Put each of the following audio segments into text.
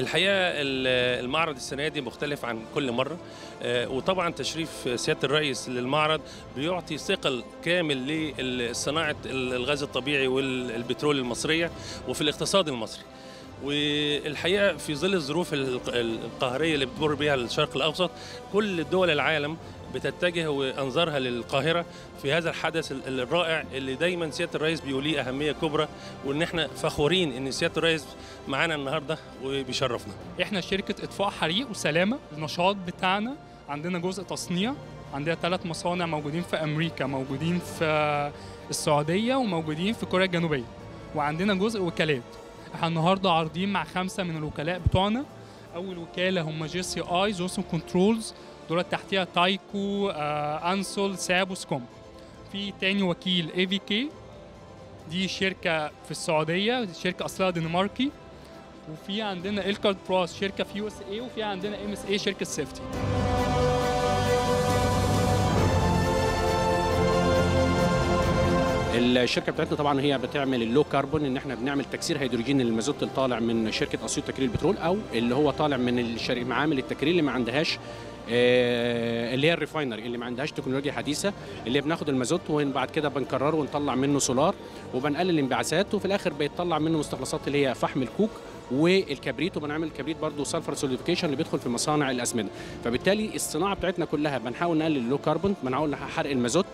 الحقيقه ال- المعرض السنه دي مختلف عن كل مره آه، وطبعا تشريف سياده الرئيس للمعرض بيعطي ثقل كامل لصناعه الغاز الطبيعي والبترول المصريه وفي الاقتصاد المصري والحقيقه في ظل الظروف الق- القهريه اللي بتمر بها الشرق الاوسط كل دول العالم بتتجه وانظارها للقاهره في هذا الحدث ال- الرائع اللي دايما سياده الرئيس بيوليه اهميه كبرى وان احنا فخورين ان سياده الرئيس معانا النهارده وبيشرفنا احنا شركه اطفاء حريق وسلامه النشاط بتاعنا عندنا جزء تصنيع عندنا ثلاث مصانع موجودين في امريكا موجودين في السعوديه وموجودين في كوريا الجنوبيه وعندنا جزء وكالات احنا النهارده عارضين مع خمسه من الوكلاء بتوعنا اول وكاله هم جي سي اي زوسن كنترولز دول تحتيها تايكو آه انسول ساب وسكوم في تاني وكيل اي في كي دي شركه في السعوديه شركه اصلها دنماركي وفي عندنا الكارد براس شركه في يو اس اي وفي عندنا ام اس اي شركه سيفتي الشركه بتاعتنا طبعا هي بتعمل اللو كربون ان احنا بنعمل تكسير هيدروجين للمازوت اللي طالع من شركه اسيوط تكرير البترول او اللي هو طالع من الشركة معامل التكرير اللي ما عندهاش آه، اللي هي الريفاينري اللي ما عندهاش تكنولوجيا حديثه اللي بناخد المازوت وبعد كده بنكرره ونطلع منه سولار وبنقلل الانبعاثات وفي الاخر بيطلع منه مستخلصات اللي هي فحم الكوك والكبريت وبنعمل الكبريت برضه سلفر سوليديفيكيشن اللي بيدخل في مصانع الاسمده فبالتالي الصناعه بتاعتنا كلها بنحاول نقلل اللو كربون بنحاول حرق المازوت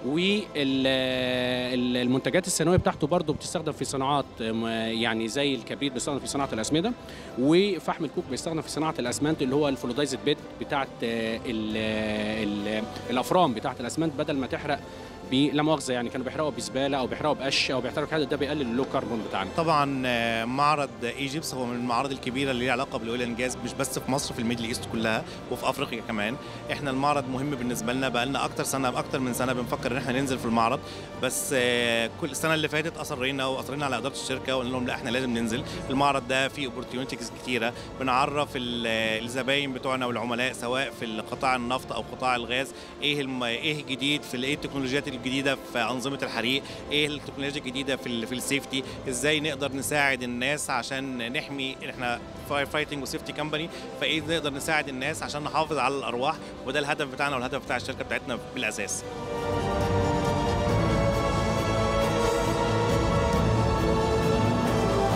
والمنتجات الثانويه بتاعته برضه بتستخدم في صناعات م- يعني زي الكبريت بيستخدم في صناعه الاسمده وفحم الكوك بيستخدم في صناعه الاسمنت اللي هو الفلودايزد بيد بتاعه آه، ال- ال- الافران بتاعه الاسمنت بدل ما تحرق ب- لا مؤاخذه يعني كانوا بيحرقوا بزباله او بيحرقوا بقش او بيحرقوا بحاجه ده بيقلل اللو كربون بتاعنا طبعا آه، معرض ايجيبس هو من المعارض الكبيره اللي ليها علاقه بالاويل اند جاز مش بس في مصر في الميدل ايست كلها وفي افريقيا كمان احنا المعرض مهم بالنسبه لنا بقى لنا اكتر سنه اكتر من سنه بنفكر ان احنا ننزل في المعرض بس آه، كل السنه اللي فاتت اصرينا واصرينا على اداره الشركه وقلنا لهم لا احنا لازم ننزل المعرض ده فيه اوبورتيونيتيز كتيره بنعرف ال- الزباين بتوعنا والعملاء سواء في قطاع النفط او قطاع الغاز ايه الم... ايه الجديد في ال- ايه التكنولوجيات الجديده في انظمه الحريق ايه التكنولوجيا الجديده في ال... في السيفتي ازاي نقدر نساعد الناس عشان نحمي احنا فاير فايتنج وسيفتي كمباني فايه نقدر نساعد الناس عشان نحافظ على الارواح وده الهدف بتاعنا والهدف بتاع الشركه بتاعتنا بالاساس